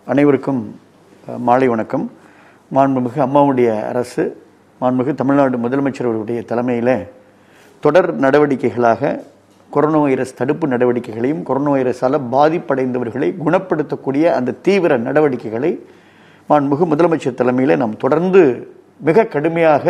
அனைவருக்கும் அஹ், மாலை வணக்கம் மாண்புமிகு அம்மாவுடைய அரசு மாண்புமிகு தமிழ்நாடு முதலமைச்சர் அவர்களுடைய தலைமையில் தொடர் நடவடிக்கைகளாக கொரோனா வைரஸ் தடுப்பு நடவடிக்கைகளையும் கொரோனா வைரஸால் பாதிப்படைந்தவர்களை குணப்படுத்தக்கூடிய அந்த தீவிர நடவடிக்கைகளை மாண்புமிகு முதலமைச்சர் தலைமையில் நாம் தொடர்ந்து மிக கடுமையாக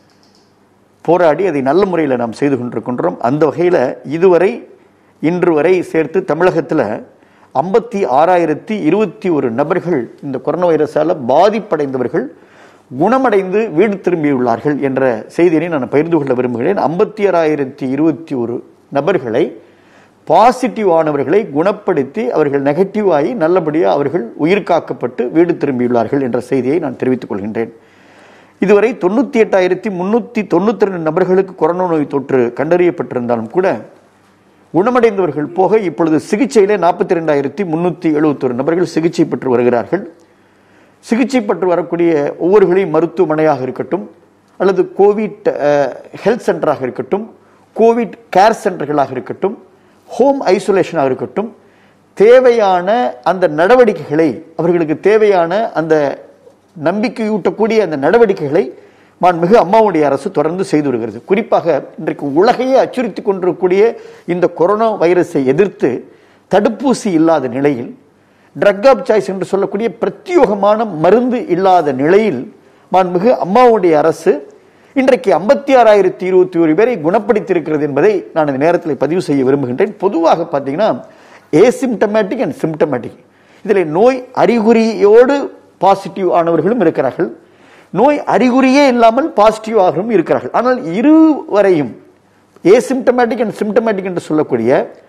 போராடி அதை நல்ல முறையில் நாம் செய்து கொண்டிருக்கின்றோம் அந்த வகையில் இதுவரை இன்று வரை சேர்த்து தமிழகத்தில் ஐம்பத்தி ஆறாயிரத்தி இருபத்தி ஒரு நபர்கள் இந்த கொரோனா வைரஸால் பாதிப்படைந்தவர்கள் குணமடைந்து வீடு திரும்பியுள்ளார்கள் என்ற செய்தியை நான் பகிர்ந்து கொள்ள விரும்புகிறேன் ஐம்பத்தி ஆறாயிரத்தி இருபத்தி ஒரு நபர்களை பாசிட்டிவ் ஆனவர்களை குணப்படுத்தி அவர்கள் நெகட்டிவ் ஆகி நல்லபடியாக அவர்கள் உயிர் காக்கப்பட்டு வீடு திரும்பியுள்ளார்கள் என்ற செய்தியை நான் தெரிவித்துக் கொள்கின்றேன் இதுவரை தொண்ணூத்தி எட்டாயிரத்தி முன்னூத்தி தொண்ணூத்தி ரெண்டு நபர்களுக்கு கொரோனா நோய் தொற்று கண்டறியப்பட்டிருந்தாலும் கூட குணமடைந்தவர்கள் போக இப்பொழுது சிகிச்சையிலே நாற்பத்தி ரெண்டாயிரத்தி முன்னூத்தி எழுபத்தொரு நபர்கள் சிகிச்சை பெற்று வருகிறார்கள் சிகிச்சை பெற்று வரக்கூடிய ஒவ்வொருகளையும் மருத்துவமனையாக இருக்கட்டும் அல்லது கோவிட் ஹெல்த் சென்டராக இருக்கட்டும் கோவிட் கேர் சென்டர்களாக இருக்கட்டும் ஹோம் ஐசோலேஷனாக இருக்கட்டும் தேவையான அந்த நடவடிக்கைகளை அவர்களுக்கு தேவையான அந்த நம்பிக்கையூட்டக்கூடிய அந்த நடவடிக்கைகளை மாண்புமிகு அம்மாவுடைய அரசு தொடர்ந்து செய்து வருகிறது குறிப்பாக இன்றைக்கு உலகையே அச்சுறுத்தி கொண்டிருக்கக்கூடிய இந்த கொரோனா வைரஸை எதிர்த்து தடுப்பூசி இல்லாத நிலையில் ட்ரக் ஆப் சாய்ஸ் என்று சொல்லக்கூடிய பிரத்யோகமான மருந்து இல்லாத நிலையில் மாண்புமிகு அம்மாவுடைய அரசு இன்றைக்கு ஐம்பத்தி ஆறாயிரத்தி இருபத்தி ஒரு பேரை குணப்படுத்தியிருக்கிறது என்பதை நான் இந்த நேரத்தில் பதிவு செய்ய விரும்புகின்றேன் பொதுவாக பார்த்தீங்கன்னா ஏசிம்டமேட்டிக் அண்ட் சிம்டமேட்டிக் இதில் நோய் அறிகுறியோடு பாசிட்டிவ் ஆனவர்களும் இருக்கிறார்கள் நோய் அறிகுறியே இல்லாமல் பாசிட்டிவ் ஆகவும் இருக்கிறார்கள் ஆனால் இருவரையும் ஏசிம்டமேட்டிக் அண்ட் சிம்டமேட்டிக் என்று சொல்லக்கூடிய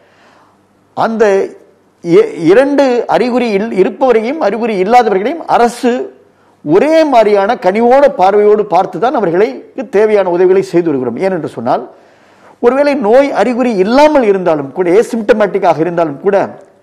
அந்த இ- இரண்டு அறிகுறி இல்- இருப்பவரையும் அறிகுறி இல்லாதவர்களையும் அரசு ஒரே மாதிரியான கனிவோட பார்வையோடு பார்த்து தான் அவர்களை தேவையான உதவிகளை செய்து வருகிறோம் ஏனென்று சொன்னால் ஒருவேளை நோய் அறிகுறி இல்லாமல் இருந்தாலும் கூட ஏசிம்டமேட்டிக்காக இருந்தாலும் கூட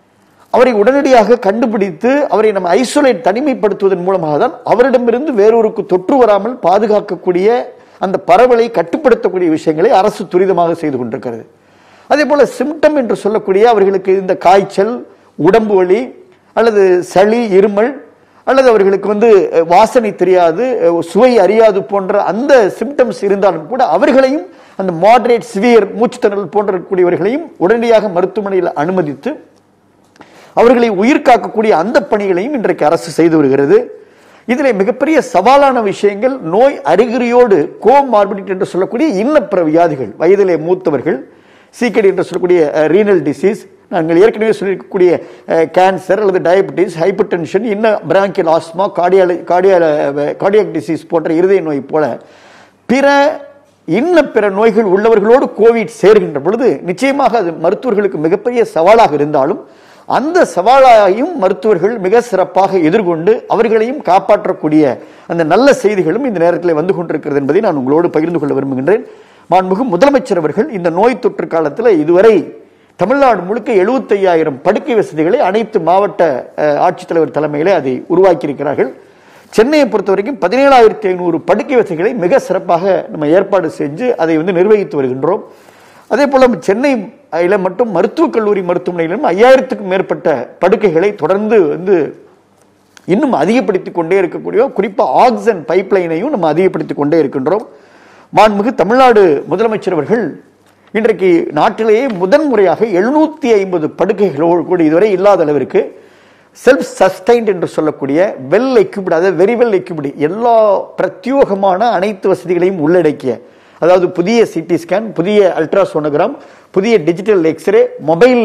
அவரை உடனடியாக கண்டுபிடித்து அவரை நம்ம ஐசோலேட் தனிமைப்படுத்துவதன் மூலமாக தான் அவரிடமிருந்து வேறொருக்கு தொற்று வராமல் பாதுகாக்கக்கூடிய அந்த பரவலை கட்டுப்படுத்தக்கூடிய விஷயங்களை அரசு துரிதமாக செய்து கொண்டிருக்கிறது அதே போல சிம்டம் என்று சொல்லக்கூடிய அவர்களுக்கு இந்த காய்ச்சல் உடம்பு வலி அல்லது சளி இருமல் அல்லது அவர்களுக்கு வந்து அஹ், வாசனை தெரியாது அஹ், சுவை அறியாது போன்ற அந்த சிம்டம்ஸ் இருந்தாலும் கூட அவர்களையும் அந்த மாடரேட் சிவியர் மூச்சுத்திணறல் போன்ற கூடியவர்களையும் உடனடியாக மருத்துவமனையில் அனுமதித்து அவர்களை உயிர் காக்கக்கூடிய அந்த பணிகளையும் இன்றைக்கு அரசு செய்து வருகிறது இதில் மிகப்பெரிய சவாலான விஷயங்கள் நோய் அறிகுறியோடு கோமார்பிடிட் என்று சொல்லக்கூடிய இன்னப்பிற வியாதிகள் வயதிலே மூத்தவர்கள் சீக்கடி என்று சொல்லக்கூடிய ரீனல் டிசீஸ் நாங்கள் ஏற்கனவே சொல்லியிருக்கக்கூடிய கேன்சர் அல்லது டயபெட்டிஸ் ஹைப்பர் டென்ஷன் இன்ன பிராங்கியல் ஆஸ்மா கார்டியால கார்டியால கார்டியாக் டிசீஸ் போன்ற இருதய நோய் போல பிற இன்ன பிற நோய்கள் உள்ளவர்களோடு கோவிட் சேர்கின்ற பொழுது நிச்சயமாக அது மருத்துவர்களுக்கு மிகப்பெரிய சவாலாக இருந்தாலும் அந்த சவாலையும் மருத்துவர்கள் மிக சிறப்பாக எதிர்கொண்டு அவர்களையும் காப்பாற்றக்கூடிய அந்த நல்ல செய்திகளும் இந்த நேரத்தில் வந்து கொண்டிருக்கிறது என்பதை நான் உங்களோடு பகிர்ந்து கொள்ள விரும்புகின்றேன் மாண்புமிகு முதலமைச்சர் அவர்கள் இந்த நோய் தொற்று காலத்தில் இதுவரை தமிழ்நாடு முழுக்க 75000 படுக்கை வசதிகளை அனைத்து மாவட்ட அஹ், ஆட்சித்தலைவர் தலைமையிலே அதை உருவாக்கியிருக்கிறார்கள் சென்னையை பொறுத்த வரைக்கும் பதினேழாயிரத்தி ஐநூறு படுக்கை வசதிகளை மிக சிறப்பாக நம்ம ஏற்பாடு செஞ்சு அதை வந்து நிர்வகித்து வருகின்றோம் அதே போல சென்னை இல மட்டும் மருத்துவக் கல்லூரி மருத்துவமனையிலும் ஐயாயிரத்துக்கும் மேற்பட்ட படுக்கைகளை தொடர்ந்து வந்து இன்னும் அதிகப்படுத்திக் கொண்டே இருக்கக்கூடிய குறிப்பா ஆக்சிஜன் பைப்லைனையும் நம்ம அதிகப்படுத்திக் கொண்டே இருக்கின்றோம் மாண்புமிகு தமிழ்நாடு முதலமைச்சர் அவர்கள் இன்றைக்கு நாட்டிலேயே முதன்முறையாக எழுநூத்தி ஐம்பது படுக்கைகளோடு கூட இதுவரை இல்லாத அளவிற்கு செல்ஃப் சஸ்டைன்ட் என்று சொல்லக்கூடிய வெல் எக்யூப்டு அதாவது வெரி வெல் எக்யூப்டு எல்லா பிரத்யோகமான அனைத்து வசதிகளையும் உள்ளடக்கிய அதாவது புதிய சிடி ஸ்கேன் புதிய அல்ட்ராசோனோகிராம் புதிய டிஜிட்டல் எக்ஸ்ரே மொபைல்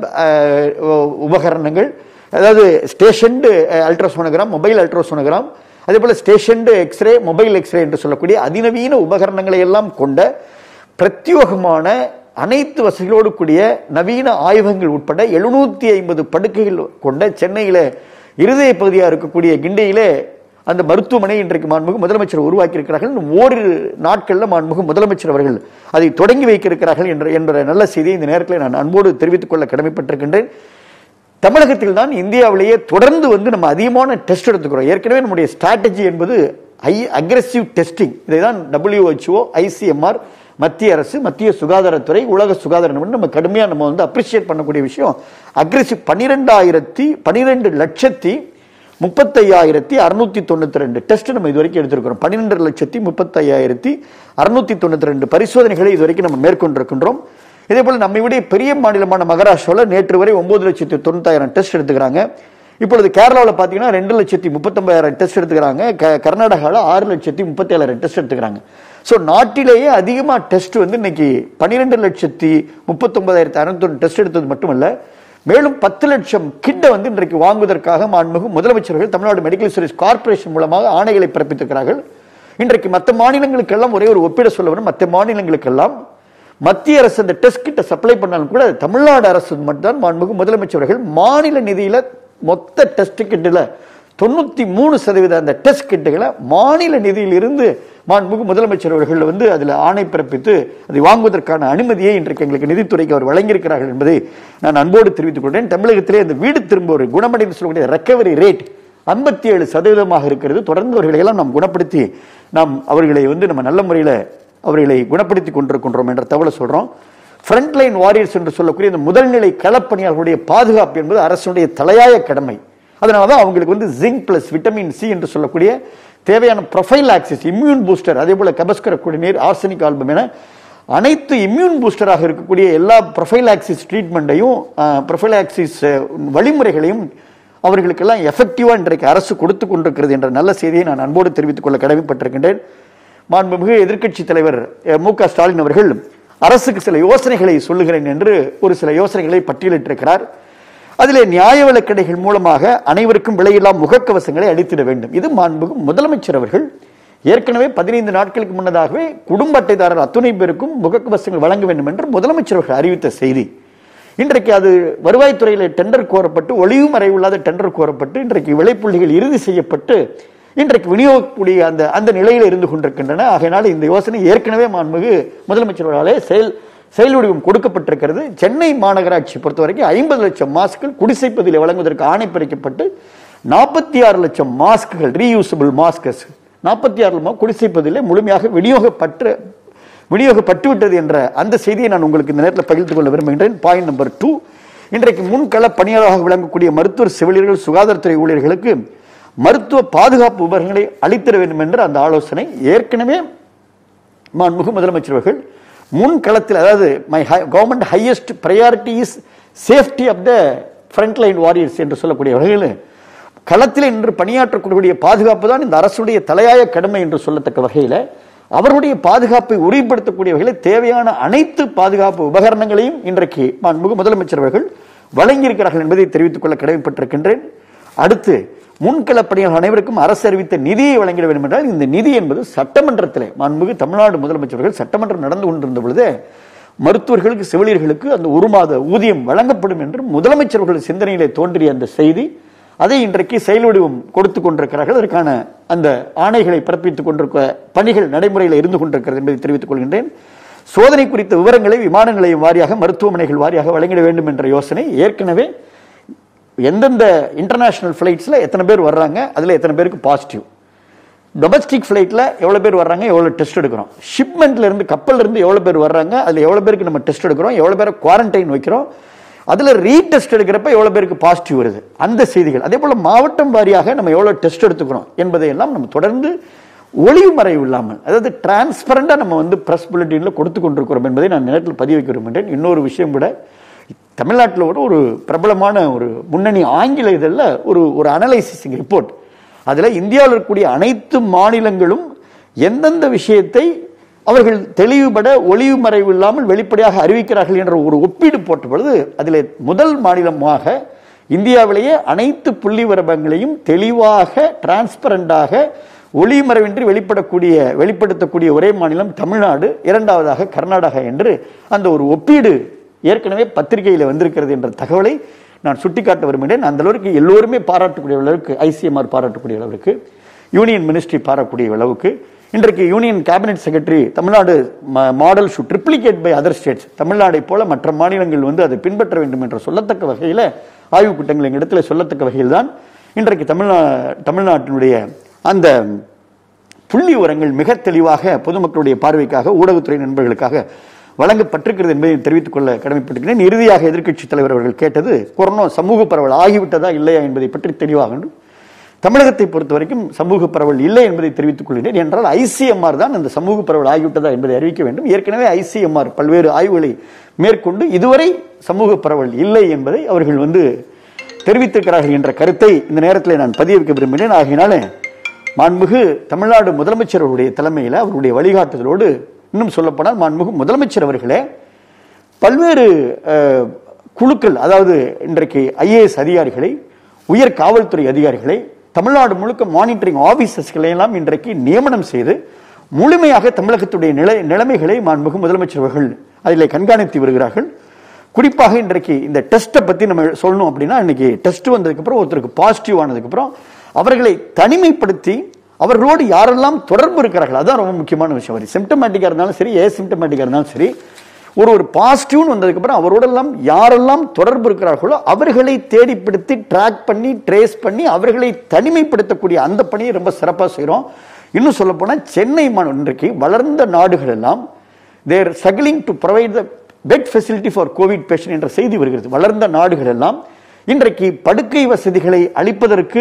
உபகரணங்கள் அதாவது ஸ்டேஷன்டு அல்ட்ராசோனோகிராம் மொபைல் அல்ட்ராசோனோகிராம் அதே போல ஸ்டேஷன்டு எக்ஸ்ரே மொபைல் எக்ஸ்ரே என்று சொல்லக்கூடிய அதிநவீன உபகரணங்களை எல்லாம் கொண்ட பிரத்யோகமான அனைத்து வசதிகளோடு கூடிய நவீன ஆய்வகங்கள் உட்பட எழுநூத்தி ஐம்பது படுக்கைகள் கொண்ட சென்னையில இருதய பகுதியாக இருக்கக்கூடிய கிண்டியிலே அந்த மருத்துவமனை இன்றைக்கு மாண்புமிகு முதலமைச்சர் உருவாக்கி இருக்கிறார்கள் இன்னும் ஓரிரு நாட்களில் மாண்புமிகு முதலமைச்சர் அவர்கள் அதை தொடங்கி வைக்க இருக்கிறார்கள் என்ற என்ற நல்ல செய்தியை இந்த நேரத்தில் நான் அன்போடு தெரிவித்துக் கொள்ள கடமைப்பட்டிருக்கின்றேன் தமிழகத்தில் தான் இந்தியாவிலேயே தொடர்ந்து வந்து நம்ம அதிகமான டெஸ்ட் எடுத்துக்கிறோம் ஏற்கனவே நம்முடைய ஸ்ட்ராட்டஜி என்பது ஹை அக்ரெசிவ் டெஸ்டிங் இதை தான் டபிள்யூஹெச்ஓ ஐசிஎம்ஆர் மத்திய அரசு மத்திய சுகாதாரத்துறை உலக சுகாதார நிறுவனம் நம்ம கடுமையா நம்ம வந்து அப்ரிஷியேட் பண்ணக்கூடிய விஷயம் அக்ரெசிவ் பன்னிரெண்டாயிரத்தி பன்னிரெண்டு லட்சத்தி முப்பத்தையாயிரத்தி அறுநூத்தி தொண்ணூத்தி ரெண்டு டெஸ்ட் நம்ம இது வரைக்கும் எடுத்திருக்கிறோம் பன்னிரெண்டு லட்சத்தி முப்பத்தையாயிரத்தி அறுநூத்தி தொண்ணூத்தி ரெண்டு பரிசோதனைகளை இது வரைக்கும் நம்ம மேற்கொண்டிருக்கின்றோம் இதே போல நம்மை விட பெரிய மாநிலமான மகாராஷ்டிராவில் நேற்று வரை ஒன்பது லட்சத்தி தொண்ணூத்தாயிரம் டெஸ்ட் எடுத்துக்கிறாங்க இப்பொழுது கேரளாவில் பார்த்தீங்கன்னா ரெண்டு லட்சத்தி முப்பத்தொன்பதாயிரம் டெஸ்ட் எடுத்துக்கிறாங்க க- கர்நாடகாவில் ஆறு லட்சத்தி முப்பத்தேழாயிரம் டெஸ்ட் எடுத்துக்கிறாங்க ஸோ நாட்டிலேயே அதிகமாக டெஸ்ட் வந்து இன்னைக்கு பன்னிரெண்டு லட்சத்தி முப்பத்தொன்பதாயிரத்தி அறுநூத்தி டெஸ்ட் எடுத்தது மட்டுமல்ல மேலும் பத்து லட்சம் கிட்ட வந்து இன்றைக்கு வாங்குவதற்காக மாண்புமிகு முதலமைச்சர்கள் தமிழ்நாடு மெடிக்கல் சர்வீஸ் கார்ப்பரேஷன் மூலமாக ஆணைகளை பிறப்பித்திருக்கிறார்கள் இன்றைக்கு மற்ற மாநிலங்களுக்கெல்லாம் ஒரே ஒரு ஒப்பிட சொல்ல வேண்டும் மற்ற மாநிலங்களுக்கெல்லாம் மத்திய அரசு அந்த டெஸ்ட் கிட்ட சப்ளை பண்ணாலும் கூட தமிழ்நாடு அரசு மட்டும்தான் மாண்புமிகு முதலமைச்சர்கள் மாநில நிதியில மொத்த டெஸ்ட் கிட்டில் தொண்ணூத்தி மூணு சதவீத அந்த டெஸ்ட் கிட்டுகளை மாநில நிதியிலிருந்து மாண்புமிகு முதலமைச்சர் அவர்கள் வந்து அதில் ஆணை பிறப்பித்து அதை வாங்குவதற்கான அனுமதியை இன்றைக்கு எங்களுக்கு நிதித்துறைக்கு அவர் வழங்கியிருக்கிறார்கள் என்பதை நான் அன்போடு தெரிவித்துக் கொள்கிறேன் தமிழகத்திலே இந்த வீடு திரும்ப ஒரு குணமடைந்து சொல்லக்கூடிய ரெக்கவரி ரேட் ஐம்பத்தி ஏழு சதவீதமாக இருக்கிறது தொடர்ந்து அவர்களை எல்லாம் நாம் குணப்படுத்தி நாம் அவர்களை வந்து நம்ம நல்ல முறையில் அவர்களை குணப்படுத்தி கொண்டிருக்கின்றோம் என்ற தகவலை சொல்றோம் ஃப்ரண்ட்லைன் வாரியர்ஸ் என்று சொல்லக்கூடிய இந்த முதல்நிலை களப்பணியாளர்களுடைய பாதுகாப்பு என்பது அரசுடைய தலையாய கடமை அதனால தான் அவங்களுக்கு வந்து ஜிங்க் பிளஸ் விட்டமின் சி என்று சொல்லக்கூடிய தேவையான ப்ரொஃபைல் ஆக்சிஸ் இம்யூன் பூஸ்டர் அதே போல கபஸ்கர குடிநீர் ஆர்சனிக் ஆல்பம் என அனைத்து இம்யூன் பூஸ்டராக இருக்கக்கூடிய எல்லா ப்ரொஃபைல் ஆக்சிஸ் ட்ரீட்மெண்ட்டையும் ப்ரொஃபைல் ஆக்சிஸ் வழிமுறைகளையும் அவர்களுக்கெல்லாம் எஃபெக்டிவா இன்றைக்கு அரசு கொடுத்து கொண்டிருக்கிறது என்ற நல்ல செய்தியை நான் அன்போடு தெரிவித்துக் கொள்ள கடமைப்பட்டிருக்கின்றேன் மாண்புமிகு எதிர்க்கட்சி தலைவர் அஹ், மு க ஸ்டாலின் அவர்கள் அரசுக்கு சில யோசனைகளை சொல்லுகிறேன் என்று ஒரு சில யோசனைகளை பட்டியலிட்டிருக்கிறார் அதிலே நியாய விலைக்கடைகள் மூலமாக அனைவருக்கும் விலையில்லா முகக்கவசங்களை அளித்திட வேண்டும் இது மாண்புமிகு முதலமைச்சர் அவர்கள் ஏற்கனவே பதினைந்து நாட்களுக்கு முன்னதாகவே குடும்ப அட்டைதாரர் அத்துணை பேருக்கும் முகக்கவசங்கள் வழங்க வேண்டும் என்று முதலமைச்சர் அவர்கள் அறிவித்த செய்தி இன்றைக்கு அது வருவாய்த்துறையில் டெண்டர் கோரப்பட்டு ஒளிவு மறைவில்லாத டெண்டர் கோரப்பட்டு இன்றைக்கு விலைப்புள்ளிகள் இறுதி செய்யப்பட்டு இன்றைக்கு விநியோகக்கூடிய அந்த அந்த நிலையில் இருந்து கொண்டிருக்கின்றன ஆகையினால் இந்த யோசனை ஏற்கனவே மாண்புமிகு முதலமைச்சர்களாலே செயல் செயல் வடிவம் கொடுக்கப்பட்டிருக்கிறது சென்னை மாநகராட்சி பொறுத்தவரைக்கும் ஐம்பது லட்சம் மாஸ்க்கள் குடிசை பகுதியில் வழங்குவதற்கு ஆணை பிறக்கப்பட்டு நாற்பத்தி ஆறு லட்சம் மாஸ்க்குகள் ரீயூசபிள் மாஸ்கஸ் நாற்பத்தி ஆறு குடிசை பகுதியிலே முழுமையாக விநியோகப்பட்டு விநியோகப்பட்டு விட்டது என்ற அந்த செய்தியை நான் உங்களுக்கு இந்த நேரத்தில் பகிர்ந்து கொள்ள விரும்புகின்றேன் பாயிண்ட் நம்பர் டூ இன்றைக்கு முன்கள பணியாளராக விளங்கக்கூடிய மருத்துவர் செவிலியர்கள் சுகாதாரத்துறை ஊழியர்களுக்கு மருத்துவ பாதுகாப்பு உபகரணங்களை அளித்திட வேண்டும் என்ற அந்த ஆலோசனை ஏற்கனவே மாண்புமிகு முதலமைச்சர் அவர்கள் முன் களத்தில் அதாவது my government highest priority is safety of the front line warriors என்று சொல்லக்கூடிய வகையில் களத்தில் இன்று பணியாற்றக்கூடிய பாதுகாப்பு தான் இந்த அரசுடைய தலையாய கடமை என்று சொல்லத்தக்க வகையில் அவருடைய பாதுகாப்பை உறுதிப்படுத்தக்கூடிய வகையில் தேவையான அனைத்து பாதுகாப்பு உபகரணங்களையும் இன்றைக்கு மாண்புமிகு முதலமைச்சர் அவர்கள் வழங்கியிருக்கிறார்கள் என்பதை தெரிவித்துக் கொள்ள கடமைப்பட்டிருக்கின்றேன் அடுத்து முன்கள பணியாளர் அனைவருக்கும் அரசு அறிவித்த நிதியை வழங்கிட வேண்டும் என்றால் இந்த நிதி என்பது சட்டமன்றத்திலே மாண்புமிகு தமிழ்நாடு முதலமைச்சர்கள் சட்டமன்றம் நடந்து கொண்டிருந்த பொழுது மருத்துவர்களுக்கு செவிலியர்களுக்கு அந்த ஒரு மாத ஊதியம் வழங்கப்படும் என்று முதலமைச்சர்கள் சிந்தனையிலே தோன்றிய அந்த செய்தி அதை இன்றைக்கு செயல் வடிவம் கொடுத்து கொண்டிருக்கிறார்கள் அதற்கான அந்த ஆணைகளை பிறப்பித்துக் கொண்டிருக்க பணிகள் நடைமுறையில் இருந்து கொண்டிருக்கிறது என்பதை தெரிவித்துக் கொள்கின்றேன் சோதனை குறித்த விவரங்களை விமான நிலையம் வாரியாக மருத்துவமனைகள் வாரியாக வழங்கிட வேண்டும் என்ற யோசனை ஏற்கனவே எந்தெந்த இன்டர்நேஷனல் ஃப்ளைட்ஸில் எத்தனை பேர் வர்றாங்க அதில் எத்தனை பேருக்கு பாசிட்டிவ் டொமஸ்டிக் ஃப்ளைட்டில் எவ்வளோ பேர் வர்றாங்க எவ்வளோ டெஸ்ட் எடுக்கிறோம் ஷிப்மெண்ட்ல இருந்து கப்பல்ல இருந்து எவ்வளோ பேர் வர்றாங்க அதில் எவ்வளோ பேருக்கு நம்ம டெஸ்ட் எடுக்கிறோம் எவ்வளோ பேரை குவாரண்டைன் வைக்கிறோம் அதில் ரீடெஸ்ட் எடுக்கிறப்ப எவ்வளோ பேருக்கு பாசிட்டிவ் வருது அந்த செய்திகள் அதே போல் மாவட்டம் வாரியாக நம்ம எவ்வளோ டெஸ்ட் எடுத்துக்கிறோம் என்பதையெல்லாம் நம்ம தொடர்ந்து ஒளிவு மறைவு இல்லாமல் அதாவது டிரான்ஸ்பரண்டாக நம்ம வந்து ப்ரெஸ் புல்லட்டினில் கொடுத்து கொண்டிருக்கிறோம் என்பதை நான் நேரத்தில் பதிவு வைக்க விரும்புகிறேன் இன்னொரு விஷயம் கூட தமிழ்நாட்டில் ஒரு ஒரு பிரபலமான ஒரு முன்னணி ஆங்கில இதழில் ஒரு ஒரு அனலைசிங் ரிப்போர்ட் அதில் இந்தியாவில் இருக்கக்கூடிய அனைத்து மாநிலங்களும் எந்தெந்த விஷயத்தை அவர்கள் தெளிவுபட ஒளிவு மறைவு இல்லாமல் வெளிப்படையாக அறிவிக்கிறார்கள் என்ற ஒரு ஒப்பீடு போட்ட பொழுது அதில் முதல் மாநிலமாக இந்தியாவிலேயே அனைத்து புள்ளி விவரங்களையும் தெளிவாக டிரான்ஸ்பரண்டாக ஒளிமறைவின்றி வெளிப்படக்கூடிய வெளிப்படுத்தக்கூடிய ஒரே மாநிலம் தமிழ்நாடு இரண்டாவதாக கர்நாடகா என்று அந்த ஒரு ஒப்பீடு ஏற்கனவே பத்திரிகையில் வந்திருக்கிறது என்ற தகவலை நான் சுட்டிக்காட்ட விரும்புகிறேன் அந்த அளவுக்கு எல்லோருமே பாராட்டக்கூடிய அளவுக்கு ஐசிஎம்ஆர் பாராட்டக்கூடிய அளவுக்கு யூனியன் மினிஸ்ட்ரி பாராட்டக்கூடிய அளவுக்கு இன்றைக்கு union cabinet secretary Tamil Nadu model should triplicate by other states தமிழ்நாடை போல மற்ற மாநிலங்கள் வந்து அதை பின்பற்ற வேண்டும் என்று சொல்லத்தக்க வகையில் ஆய்வுக் கூட்டங்கள் எங்கள் இடத்துல சொல்லத்தக்க வகையில் தான் இன்றைக்கு தமிழ்நா தமிழ்நாட்டினுடைய அந்த புள்ளி விவரங்கள் மிக தெளிவாக பொதுமக்களுடைய பார்வைக்காக ஊடகத்துறை நண்பர்களுக்காக வழங்கப்பட்டிருக்கிறது என்பதை தெரிவித்துக் கொள்ள கடமைப்பட்டிருக்கிறேன் இறுதியாக எதிர்க்கட்சி தலைவர் அவர்கள் கேட்டது கொரோனா சமூக பரவல் ஆகிவிட்டதா இல்லையா என்பதை பற்றி தெளிவாக வேண்டும் தமிழகத்தை பொறுத்த வரைக்கும் சமூக பரவல் இல்லை என்பதை தெரிவித்துக் கொள்கிறேன் என்றால் ஐசிஎம்ஆர் தான் அந்த சமூக பரவல் ஆகிவிட்டதா என்பதை அறிவிக்க வேண்டும் ஏற்கனவே ஐசிஎம்ஆர் பல்வேறு ஆய்வுகளை மேற்கொண்டு இதுவரை சமூக பரவல் இல்லை என்பதை அவர்கள் வந்து தெரிவித்திருக்கிறார்கள் என்ற கருத்தை இந்த நேரத்தில் நான் பதிய வைக்க விரும்பினேன் ஆகையினால மாண்புமிகு தமிழ்நாடு முதலமைச்சர் அவருடைய தலைமையில் அவருடைய வழிகாட்டுதலோடு இன்னும் சொல்லப்போனால் மாண்புமிகு முதலமைச்சர் அவர்களே பல்வேறு அஹ், குழுக்கள் அதாவது இன்றைக்கு ஐஏஎஸ் அதிகாரிகளை உயர் காவல்துறை அதிகாரிகளை தமிழ்நாடு முழுக்க மானிட்டரிங் ஆபீசர்ஸ்களை எல்லாம் இன்றைக்கு நியமனம் செய்து முழுமையாக தமிழகத்துடைய நிலை நிலைமைகளை மாண்புமிகு முதலமைச்சர் அவர்கள் அதில் கண்காணித்து வருகிறார்கள் குறிப்பாக இன்றைக்கு இந்த டெஸ்ட்டை பத்தி நம்ம சொல்லணும் அப்படின்னா இன்னைக்கு டெஸ்ட் வந்ததுக்கு அப்புறம் ஒருத்தருக்கு பாசிட்டிவ் ஆனதுக்கு அப்புறம் அவர்களை தனிமைப்படுத்தி அவர்களோடு யாரெல்லாம் தொடர்பு இருக்கிறார்கள் அதான் ரொம்ப முக்கியமான விஷயம் அவர் சிம்டமேட்டிக்கா இருந்தாலும் சரி ஏ சிம்டமேட்டிக்கா இருந்தாலும் சரி ஒரு ஒரு பாசிட்டிவ்னு வந்ததுக்கு அப்புறம் அவரோடெல்லாம் யாரெல்லாம் தொடர்பு இருக்கிறார்களோ அவர்களை தேடிப்படுத்தி ட்ராக் பண்ணி ட்ரேஸ் பண்ணி அவர்களை தனிமைப்படுத்தக்கூடிய அந்த பணியை ரொம்ப சிறப்பாக செய்கிறோம் இன்னும் சொல்ல போனால் சென்னை மாநகர் இன்றைக்கு வளர்ந்த நாடுகள் எல்லாம் they're struggling to provide the bed facility for COVID patient என்ற செய்தி வருகிறது வளர்ந்த நாடுகள் எல்லாம் இன்றைக்கு படுக்கை வசதிகளை அளிப்பதற்கு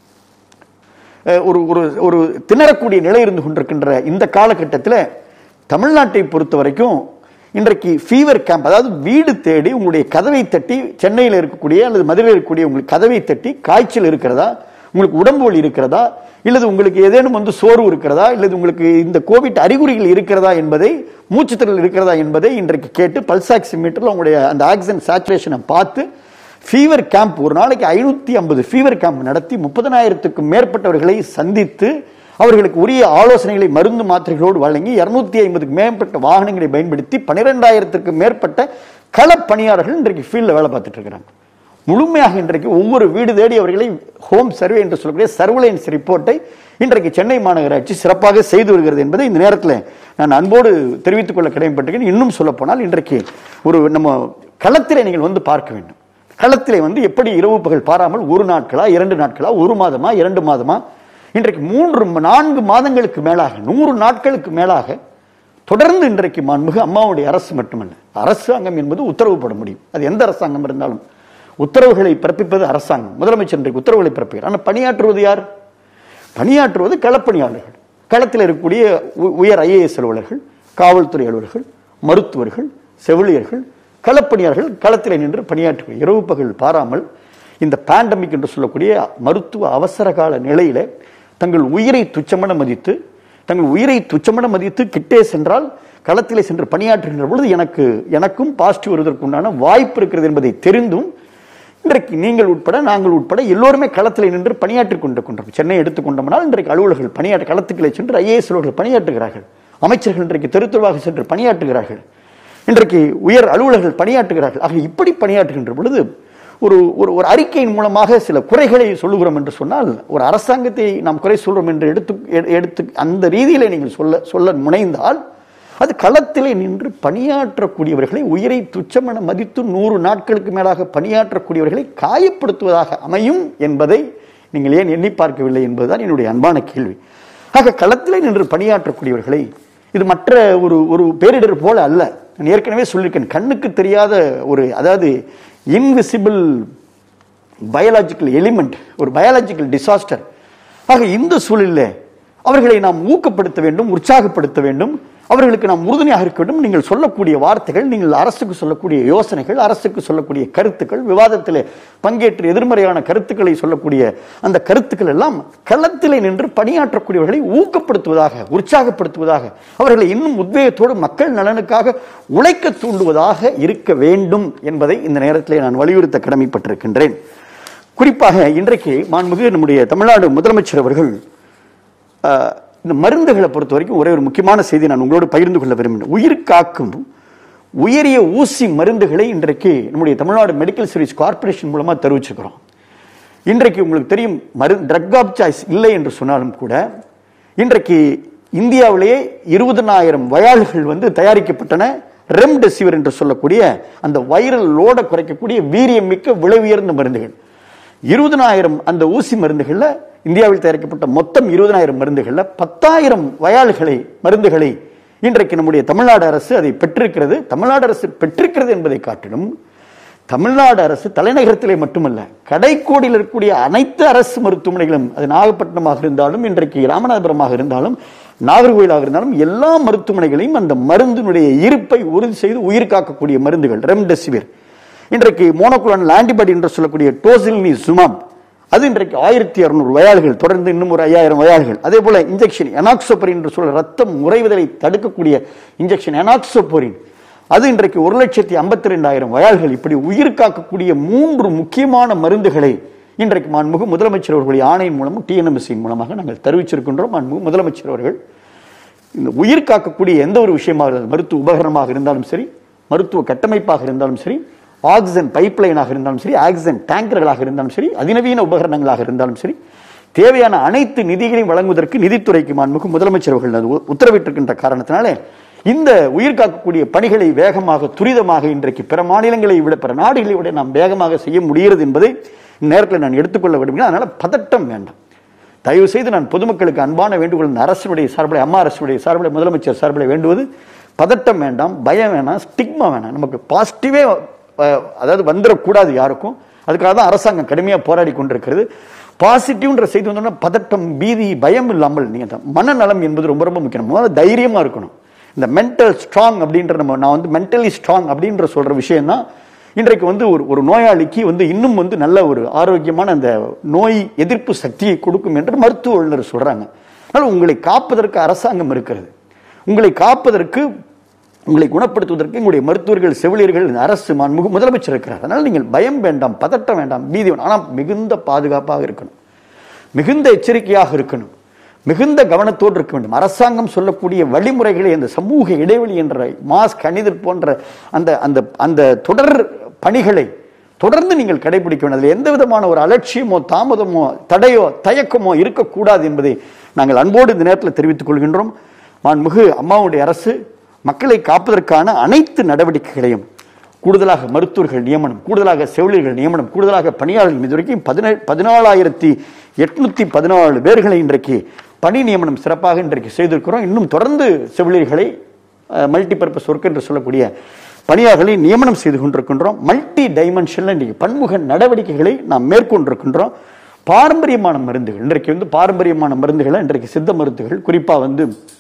அஹ், ஒரு ஒரு ஒரு திணறக்கூடிய நிலை இருந்து கொண்டிருக்கின்ற இந்த காலகட்டத்தில் தமிழ்நாட்டை பொறுத்த வரைக்கும் இன்றைக்கு ஃபீவர் கேம்ப் அதாவது வீடு தேடி உங்களுடைய கதவை தட்டி சென்னையில் இருக்கக்கூடிய அல்லது மதுரையில் இருக்கக்கூடிய உங்களுக்கு கதவை தட்டி காய்ச்சல் இருக்கிறதா உங்களுக்கு உடம்பு வலி இருக்கிறதா இல்லது உங்களுக்கு ஏதேனும் வந்து சோர்வு இருக்கிறதா இல்லது உங்களுக்கு இந்த கோவிட் அறிகுறிகள் இருக்கிறதா என்பதை மூச்சுத்திறல் இருக்கிறதா என்பதை இன்றைக்கு கேட்டு பல்சாக்சிமீட்டரில் உங்களுடைய அந்த ஆக்சிஜன் சேச்சுரேஷனை பார்த்து ஃபீவர் கேம்ப் ஒரு நாளைக்கு ஐநூத்தி ஐம்பது ஃபீவர் கேம்ப் நடத்தி முப்பதனாயிரத்துக்கும் மேற்பட்டவர்களை சந்தித்து அவர்களுக்கு உரிய ஆலோசனைகளை மருந்து மாத்திரைகளோடு வழங்கி இருநூத்தி ஐம்பதுக்கு மேற்பட்ட வாகனங்களை பயன்படுத்தி பன்னிரெண்டாயிரத்திற்கும் மேற்பட்ட களப்பணியாளர்கள் இன்றைக்கு ஃபீல்டில் வேலை பார்த்துட்டு இருக்கிறாங்க முழுமையாக இன்றைக்கு ஒவ்வொரு வீடு தேடி அவர்களை ஹோம் சர்வே என்று சொல்லக்கூடிய சர்வலைன்ஸ் ரிப்போர்ட்டை இன்றைக்கு சென்னை மாநகராட்சி சிறப்பாக செய்து வருகிறது என்பதை இந்த நேரத்தில் நான் அன்போடு தெரிவித்துக் கொள்ள கடமைப்பட்டிருக்கேன் இன்னும் சொல்ல போனால் இன்றைக்கு ஒரு நம்ம களத்திலே நீங்கள் வந்து பார்க்க வேண்டும் களத்திலே வந்து எப்படி இரவு பகல் பாராமல் ஒரு நாட்களா இரண்டு நாட்களா ஒரு மாதமா இரண்டு மாதமா இன்றைக்கு மூன்று நான்கு மாதங்களுக்கு மேலாக நூறு நாட்களுக்கு மேலாக தொடர்ந்து இன்றைக்கு மாண்புமிகு அம்மாவுடைய அரசு மட்டுமல்ல அரசாங்கம் என்பது உத்தரவு போட முடியும் அது எந்த அரசாங்கம் இருந்தாலும் உத்தரவுகளை பிறப்பிப்பது அரசாங்கம் முதலமைச்சர் இன்றைக்கு உத்தரவுகளை பிறப்பிக்கிறார் ஆனால் பணியாற்றுவது யார் பணியாற்றுவது களப்பணியாளர்கள் களத்தில் இருக்கக்கூடிய உ- உயர் ஐஏஎஸ் அலுவலர்கள் காவல்துறை அலுவலர்கள் மருத்துவர்கள் செவிலியர்கள் களப்பணியாளர்கள் களத்தில் நின்று பணியாற்றுவது இரவு பகல் பாராமல் இந்த பேண்டமிக் என்று சொல்லக்கூடிய மருத்துவ அவசர கால நிலையில தங்கள் உயிரை துச்சமென மதித்து தங்கள் உயிரை துச்சமென மதித்து கிட்டே சென்றால் களத்திலே சென்று பணியாற்றுகின்ற பொழுது எனக்கு எனக்கும் பாசிட்டிவ் வருவதற்குண்டான வாய்ப்பு இருக்கிறது என்பதை தெரிந்தும் இன்றைக்கு நீங்கள் உட்பட நாங்கள் உட்பட எல்லோருமே களத்தில் நின்று பணியாற்றிக் கொண்டிருக்கின்றோம் சென்னை எடுத்துக்கொண்டோம்னால் இன்றைக்கு அலுவலர்கள் பணியாற்ற களத்துக்களை சென்று ஐஏஎஸ் அலுவலர்கள் பணியாற்றுகிறார்கள் அமைச்சர்கள் இன்றைக்கு தெருத்துருவாக சென்று பணியாற்றுகிறார்கள் இன்றைக்கு உயர் அலுவலர்கள் பணியாற்றுகிறார்கள் ஆக இப்படி பணியாற்றுகின்ற பொழுது ஒரு ஒரு ஒரு அறிக்கையின் மூலமாக சில குறைகளை சொல்லுகிறோம் என்று சொன்னால் ஒரு அரசாங்கத்தை நாம் குறை சொல்றோம் என்று எடுத்து எ- எடுத்து அந்த ரீதியிலே நீங்கள் சொல்ல சொல்ல முனைந்தால் அது களத்திலே நின்று பணியாற்றக்கூடியவர்களை உயிரை துச்சமென மதித்து நூறு நாட்களுக்கு மேலாக பணியாற்றக்கூடியவர்களை காயப்படுத்துவதாக அமையும் என்பதை நீங்கள் ஏன் எண்ணி பார்க்கவில்லை என்பதுதான் என்னுடைய அன்பான கேள்வி ஆக களத்திலே நின்று பணியாற்றக்கூடியவர்களை இது மற்ற ஒரு ஒரு பேரிடர் போல அல்ல நான் ஏற்கனவே சொல்லியிருக்கேன் கண்ணுக்கு தெரியாத ஒரு அதாவது இன்விசிபிள் பயாலாஜிக்கல் எலிமெண்ட் ஒரு பயாலாஜிக்கல் டிசாஸ்டர் ஆக இந்த சூழலில் அவர்களை நாம் ஊக்கப்படுத்த வேண்டும் உற்சாகப்படுத்த வேண்டும் அவர்களுக்கு நாம் உறுதுணையாக இருக்க வேண்டும் நீங்கள் சொல்லக்கூடிய வார்த்தைகள் நீங்கள் அரசுக்கு சொல்லக்கூடிய யோசனைகள் அரசுக்கு சொல்லக்கூடிய கருத்துக்கள் விவாதத்தில் பங்கேற்று எதிர்மறையான கருத்துக்களை சொல்லக்கூடிய அந்த கருத்துக்கள் எல்லாம் களத்திலே நின்று பணியாற்றக்கூடியவர்களை ஊக்கப்படுத்துவதாக உற்சாகப்படுத்துவதாக அவர்களை இன்னும் உத்வேகத்தோடு மக்கள் நலனுக்காக உழைக்க தூண்டுவதாக இருக்க வேண்டும் என்பதை இந்த நேரத்திலே நான் வலியுறுத்த கடமைப்பட்டிருக்கின்றேன் குறிப்பாக இன்றைக்கு மாண்புமிகு நம்முடைய தமிழ்நாடு முதலமைச்சர் அவர்கள் ஆஹ், இந்த மருந்துகளை பொறுத்த வரைக்கும் ஒரே ஒரு முக்கியமான செய்தி நான் உங்களோடு பகிர்ந்து கொள்ள விரும்பினேன் உயிர் காக்கும் உயரிய ஊசி மருந்துகளை இன்றைக்கு நம்முடைய தமிழ்நாடு மெடிக்கல் சர்வீஸ் கார்ப்பரேஷன் மூலமா தெரிவிச்சிருக்கிறோம் இன்றைக்கு உங்களுக்கு தெரியும் மரு ட்ரக் ஆஃப் சாய்ஸ் இல்லை என்று சொன்னாலும் கூட இன்றைக்கு இந்தியாவிலேயே இருபதனாயிரம் வயால்கள் வந்து தயாரிக்கப்பட்டன ரெம்டெசிவிர் என்று சொல்லக்கூடிய அந்த வைரல் லோட குறைக்கக்கூடிய வீரியம் மிக்க விலை உயர்ந்த மருந்துகள் இருபதனாயிரம் அந்த ஊசி மருந்துகள்ல இந்தியாவில் தயாரிக்கப்பட்ட மொத்தம் இருபதனாயிரம் மருந்துகள்ல பத்தாயிரம் வயால்களை மருந்துகளை இன்றைக்கு நம்முடைய தமிழ்நாடு அரசு அதை பெற்றிருக்கிறது தமிழ்நாடு அரசு பெற்றிருக்கிறது என்பதை காட்டிலும் தமிழ்நாடு அரசு தலைநகரத்திலே மட்டுமல்ல கடைக்கோடியில் இருக்கக்கூடிய அனைத்து அரசு மருத்துவமனைகளும் அது நாகப்பட்டினமாக இருந்தாலும் இன்றைக்கு ராமநாதபுரமாக இருந்தாலும் நாகர்கோயிலாக இருந்தாலும் எல்லா மருத்துவமனைகளையும் அந்த மருந்தினுடைய இருப்பை உறுதி செய்து உயிர் காக்கக்கூடிய மருந்துகள் ரெம்டெசிவிர் இன்றைக்கு மோனோகுலானல் ஆன்டிபாடி என்று சொல்லக்கூடிய டோசில்னி சுமாம் அது இன்றைக்கு ஆயிரத்தி இருநூறு வயால்கள் தொடர்ந்து இன்னும் ஒரு ஐயாயிரம் வயால்கள் அதே போல இன்ஜெக்ஷன் எனாக்சோபரின் என்று சொல்ல ரத்தம் முறைவதலை தடுக்கக்கூடிய இன்ஜெக்ஷன் எனாக்சோபோரின் அது இன்றைக்கு ஒரு லட்சத்தி ஐம்பத்தி ரெண்டாயிரம் வயால்கள் இப்படி உயிர் காக்கக்கூடிய மூன்று முக்கியமான மருந்துகளை இன்றைக்கு மாண்புமிகு முதலமைச்சர் அவர்களுடைய ஆணையின் மூலமும் டிஎன்எம்எஸ்சியின் மூலமாக நாங்கள் தெரிவிச்சிருக்கின்றோம் மாண்புமிகு முதலமைச்சர் அவர்கள் இந்த உயிர் காக்கக்கூடிய எந்த ஒரு விஷயமாக இருந்தாலும் மருத்துவ உபகரணமாக இருந்தாலும் சரி மருத்துவ கட்டமைப்பாக இருந்தாலும் சரி ஆக்சிஜன் பைப்லைனாக இருந்தாலும் சரி ஆக்சிஜன் டேங்கர்களாக இருந்தாலும் சரி அதிநவீன உபகரணங்களாக இருந்தாலும் சரி தேவையான அனைத்து நிதிகளையும் வழங்குவதற்கு நிதித்துறைக்கு மாண்புமிகு முதலமைச்சர் அவர்கள் அது உ- உத்தரவிட்டிருக்கின்ற காரணத்தினாலே இந்த உயிர் காக்கக்கூடிய பணிகளை வேகமாக துரிதமாக இன்றைக்கு பிற மாநிலங்களை விட பிற நாடுகளை விட நாம் வேகமாக செய்ய முடிகிறது என்பதை நேரத்தில் நான் எடுத்துக்கொள்ள விரும்புகிறேன் அதனால பதட்டம் வேண்டாம் தயவு செய்து நான் பொதுமக்களுக்கு அன்பான வேண்டுகோள் இந்த அரசுடைய சார்பில் அம்மா அரசுடைய சார்பில் முதலமைச்சர் சார்பில் வேண்டுவது பதட்டம் வேண்டாம் பயம் வேணாம் ஸ்டிக்மா வேணாம் நமக்கு பாசிட்டிவே அதாவது வந்துடக்கூடாது யாருக்கும் அதுக்காக தான் அரசாங்கம் கடுமையாக போராடி கொண்டிருக்கிறது பாசிட்டிவ்ன்ற செய்தி வந்தோம்னா பதட்டம் பீதி பயம் இல்லாமல் நீங்க அந்த மனநலம் என்பது ரொம்ப ரொம்ப முக்கியம் முதல்ல தைரியமா இருக்கணும் இந்த மென்டல் ஸ்ட்ராங் அப்படின்ற நம்ம நான் வந்து மென்டலி ஸ்ட்ராங் அப்படின்ற சொல்ற விஷயம் தான் இன்றைக்கு வந்து ஒரு ஒரு நோயாளிக்கு வந்து இன்னும் வந்து நல்ல ஒரு ஆரோக்கியமான அந்த நோய் எதிர்ப்பு சக்தியை கொடுக்கும் என்று மருத்துவ வல்லுநர் சொல்றாங்க அதனால உங்களை காப்பதற்கு அரசாங்கம் இருக்கிறது உங்களை காப்பதற்கு உங்களை குணப்படுத்துவதற்கு உங்களுடைய மருத்துவர்கள் செவிலியர்கள் இந்த அரசு மாண்புமிகு முதலமைச்சர் இருக்கிறார் அதனால நீங்கள் பயம் வேண்டாம் பதட்டம் வேண்டாம் பீதி வேண்டாம் ஆனால் மிகுந்த பாதுகாப்பாக இருக்கணும் மிகுந்த எச்சரிக்கையாக இருக்கணும் மிகுந்த கவனத்தோடு இருக்க வேண்டும் அரசாங்கம் சொல்லக்கூடிய வழிமுறைகளை அந்த சமூக இடைவெளி என்ற மாஸ்க் அணிதல் போன்ற அந்த அந்த அந்த தொடர் பணிகளை தொடர்ந்து நீங்கள் கடைபிடிக்க வேண்டும் அதில் எந்த விதமான ஒரு அலட்சியமோ தாமதமோ தடையோ தயக்கமோ இருக்கக்கூடாது என்பதை நாங்கள் அன்போடு இந்த நேரத்தில் தெரிவித்துக் கொள்கின்றோம் மாண்புமிகு அம்மாவுடைய அரசு மக்களை காப்பதற்கான அனைத்து நடவடிக்கைகளையும் கூடுதலாக மருத்துவர்கள் நியமனம் கூடுதலாக செவிலியர்கள் நியமனம் கூடுதலாக பணியாளர்கள் இது வரைக்கும் பதினேழு பதினாலாயிரத்தி எட்நூத்தி பதினாலு பேர்களை இன்றைக்கு பணி நியமனம் சிறப்பாக இன்றைக்கு செய்திருக்கிறோம் இன்னும் தொடர்ந்து செவிலியர்களை மல்டி பர்பஸ் ஒர்க் என்று சொல்லக்கூடிய பணியாளர்களை நியமனம் செய்து கொண்டிருக்கின்றோம் மல்டி டைமென்ஷன்ல இன்றைக்கு பன்முக நடவடிக்கைகளை நாம் மேற்கொண்டிருக்கின்றோம் பாரம்பரியமான மருந்துகள் இன்றைக்கு வந்து பாரம்பரியமான மருந்துகளை இன்றைக்கு சித்த மருந்துகள் குறிப்பா வந்து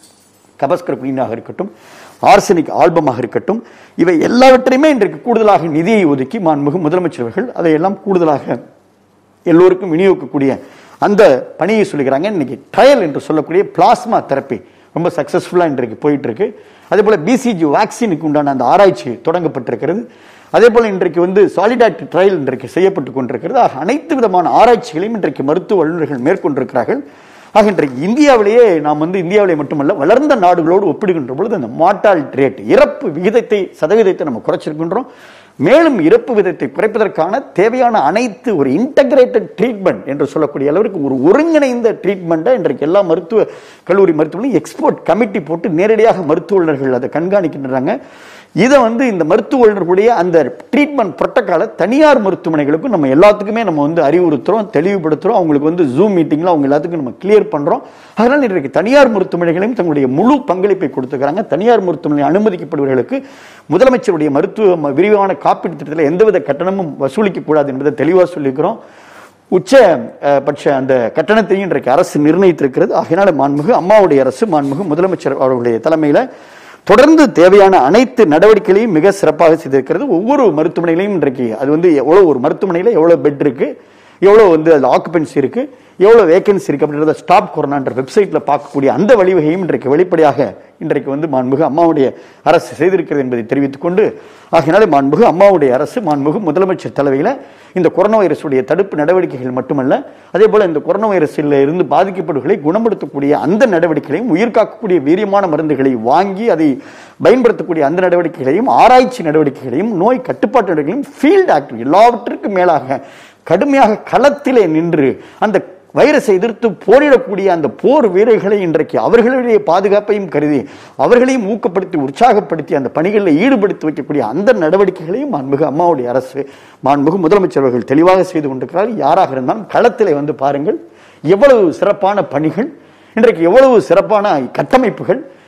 கபஸ்கர் குயினாக இருக்கட்டும் ஆர்சனிக் ஆல்பமாக இருக்கட்டும் இவை எல்லாவற்றையுமே இன்றைக்கு கூடுதலாக நிதியை ஒதுக்கி மாண்புமிகு முதலமைச்சர் அவர்கள் அதையெல்லாம் கூடுதலாக எல்லோருக்கும் விநியோகிக்கக்கூடிய அந்த பணியை சொல்லுகிறாங்க இன்னைக்கு ட்ரையல் என்று சொல்லக்கூடிய பிளாஸ்மா தெரப்பி ரொம்ப சக்சஸ்ஃபுல்லாக இன்றைக்கு போயிட்டு இருக்கு அதே போல பிசிஜி வேக்சினுக்கு உண்டான அந்த ஆராய்ச்சி தொடங்கப்பட்டிருக்கிறது அதே போல இன்றைக்கு வந்து சாலிடாரிட்டி ட்ரையல் இன்றைக்கு செய்யப்பட்டு கொண்டிருக்கிறது ஆக அனைத்து விதமான ஆராய்ச்சிகளையும் இன்றைக்கு மருத்துவ வல்லுநர்கள் மேற்கொண்டிருக்கிறார்கள் ஆக இன்றைக்கு இந்தியாவிலேயே நாம் வந்து இந்தியாவிலே மட்டுமல்ல வளர்ந்த நாடுகளோடு ஒப்பிடுகின்ற பொழுது அந்த மார்டாலிட்டி ரேட் இறப்பு விகிதத்தை சதவீதத்தை நம்ம குறைச்சிருக்கின்றோம் மேலும் இறப்பு விதத்தை குறைப்பதற்கான தேவையான அனைத்து ஒரு இன்டகிரேட்டட் ட்ரீட்மெண்ட் என்று சொல்லக்கூடிய அளவிற்கு ஒரு ஒருங்கிணைந்த ட்ரீட்மெண்ட்டை இன்றைக்கு எல்லா மருத்துவ கல்லூரி மருத்துவமனையும் எக்ஸ்போர்ட் கமிட்டி போட்டு நேரடியாக மருத்துவ வல்லுநர்கள் அதை கண்காணிக்கின்றாங்க இதை வந்து இந்த மருத்துவ வல்லுநர்களுடைய அந்த ட்ரீட்மெண்ட் புரோட்டோக்காலை தனியார் மருத்துவமனைகளுக்கும் நம்ம எல்லாத்துக்குமே நம்ம வந்து அறிவுறுத்துறோம் தெளிவுபடுத்துறோம் அவங்களுக்கு வந்து ஜூம் மீட்டிங்ல அவங்க எல்லாத்துக்கும் நம்ம கிளியர் பண்றோம் அதனால் இன்றைக்கு தனியார் மருத்துவமனைகளையும் தங்களுடைய முழு பங்களிப்பை கொடுத்துக்கிறாங்க தனியார் மருத்துவமனை அனுமதிக்கப்படுபவர்களுக்கு முதலமைச்சருடைய மருத்துவ ம- விரிவான காப்பீட்டு திட்டத்தில் எந்தவித கட்டணமும் வசூலிக்க கூடாது என்பதை தெளிவாக சொல்லியிருக்கிறோம் உச்ச அஹ், பட்ச அந்த கட்டணத்தையும் இன்றைக்கு அரசு நிர்ணயித்திருக்கிறது ஆகையினால மாண்புமிகு அம்மாவுடைய அரசு மாண்புமிகு முதலமைச்சர் அவர்களுடைய தலைமையில தொடர்ந்து தேவையான அனைத்து நடவடிக்கைகளையும் மிக சிறப்பாக செய்திருக்கிறது ஒவ்வொரு மருத்துவமனையிலையும் இன்றைக்கு அது வந்து எவ்வளவு ஒரு மருத்துவமனையில எவ்வளவு பெட் இருக்கு எவ்வளவு வந்து அது ஆக்குபென்சி இருக்கு எவ்வளவு வேகன்சி இருக்கு அப்படின்றத ஸ்டாப் கொரோனான்ற வெப்சைட்ல பார்க்கக்கூடிய அந்த வழிவகையும் இன்றைக்கு வெளிப்படையாக இன்றைக்கு வந்து மாண்புகு அம்மாவுடைய அரசு செய்திருக்கிறது என்பதை தெரிவித்துக் கொண்டு ஆகையினாலே மாண்புகு அம்மாவுடைய அரசு மாண்புகு முதலமைச்சர் தலைமையில இந்த கொரோனா வைரஸுடைய தடுப்பு நடவடிக்கைகள் மட்டுமல்ல அதே போல இந்த கொரோனா வைரஸில் இருந்து பாதிக்கப்படுகளை குணப்படுத்தக்கூடிய அந்த நடவடிக்கைகளையும் உயிர் காக்கக்கூடிய வீரியமான மருந்துகளை வாங்கி அதை பயன்படுத்தக்கூடிய அந்த நடவடிக்கைகளையும் ஆராய்ச்சி நடவடிக்கைகளையும் நோய் கட்டுப்பாட்டு நடவடிக்கைகளையும் ஃபீல்ட் ஆக்டிவ் எல்லாவற்றிற்கும் மேலாக கடுமையாக களத்திலே நின்று அந்த வைரஸை எதிர்த்து போரிடக்கூடிய அந்த போர் வீரர்களை இன்றைக்கு அவர்களுடைய பாதுகாப்பையும் கருதி அவர்களையும் ஊக்கப்படுத்தி உற்சாகப்படுத்தி அந்த பணிகளில் ஈடுபடுத்தி வைக்கக்கூடிய அந்த நடவடிக்கைகளையும் மாண்புமிகு அம்மாவுடைய அரசு மாண்புமிகு முதலமைச்சர் அவர்கள் தெளிவாக செய்து கொண்டிருக்கிறார் யாராக இருந்தாலும் களத்திலே வந்து பாருங்கள் எவ்வளவு சிறப்பான பணிகள் இன்றைக்கு எவ்வளவு சிறப்பான கட்டமைப்புகள்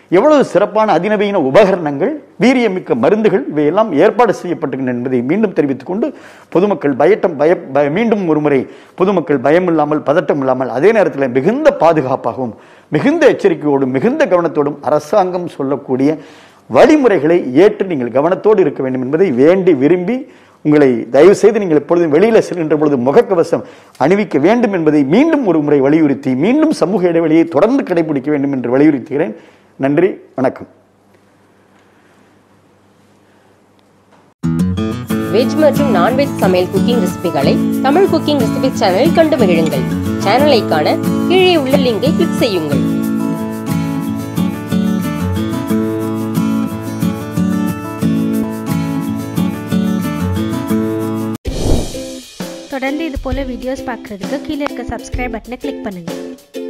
எவ்வளவு சிறப்பான அதிநவீன உபகரணங்கள் வீரியமிக்க மருந்துகள் இவையெல்லாம் ஏற்பாடு செய்யப்பட்டிருக்கின்றன என்பதை மீண்டும் தெரிவித்துக் கொண்டு பொதுமக்கள் பயட்டம் பய பய- மீண்டும் ஒருமுறை பொதுமக்கள் பயம் இல்லாமல் பதட்டம் இல்லாமல் அதே நேரத்தில் மிகுந்த பாதுகாப்பாகவும் மிகுந்த எச்சரிக்கையோடும் மிகுந்த கவனத்தோடும் அரசாங்கம் சொல்லக்கூடிய வழிமுறைகளை ஏற்று நீங்கள் கவனத்தோடு இருக்க வேண்டும் என்பதை வேண்டி விரும்பி உங்களை தயவு செய்து நீங்கள் எப்பொழுதும் வெளியில செல்கின்ற பொழுது முகக்கவசம் அணிவிக்க வேண்டும் என்பதை மீண்டும் ஒரு முறை வலியுறுத்தி மீண்டும் சமூக இடைவெளியை தொடர்ந்து கடைபிடிக்க வேண்டும் என்று வலியுறுத்துகிறேன் நன்றி வணக்கம் வெஜ் மற்றும் நான்வெஜ் சமையல் குக்கிங் ரெசிபிகளை தமிழ் குக்கிங் ரெசிபி சேனலில் கண்டு மகிழுங்கள் சேனலை காண கீழே உள்ள லிங்கை கிளிக் செய்யுங்கள் தொடர்ந்து இது போல வீடியோஸ் பார்க்குறதுக்கு கீழே இருக்க சப்ஸ்கிரைப் பட்டனை கிளிக் பண்ணுங்கள்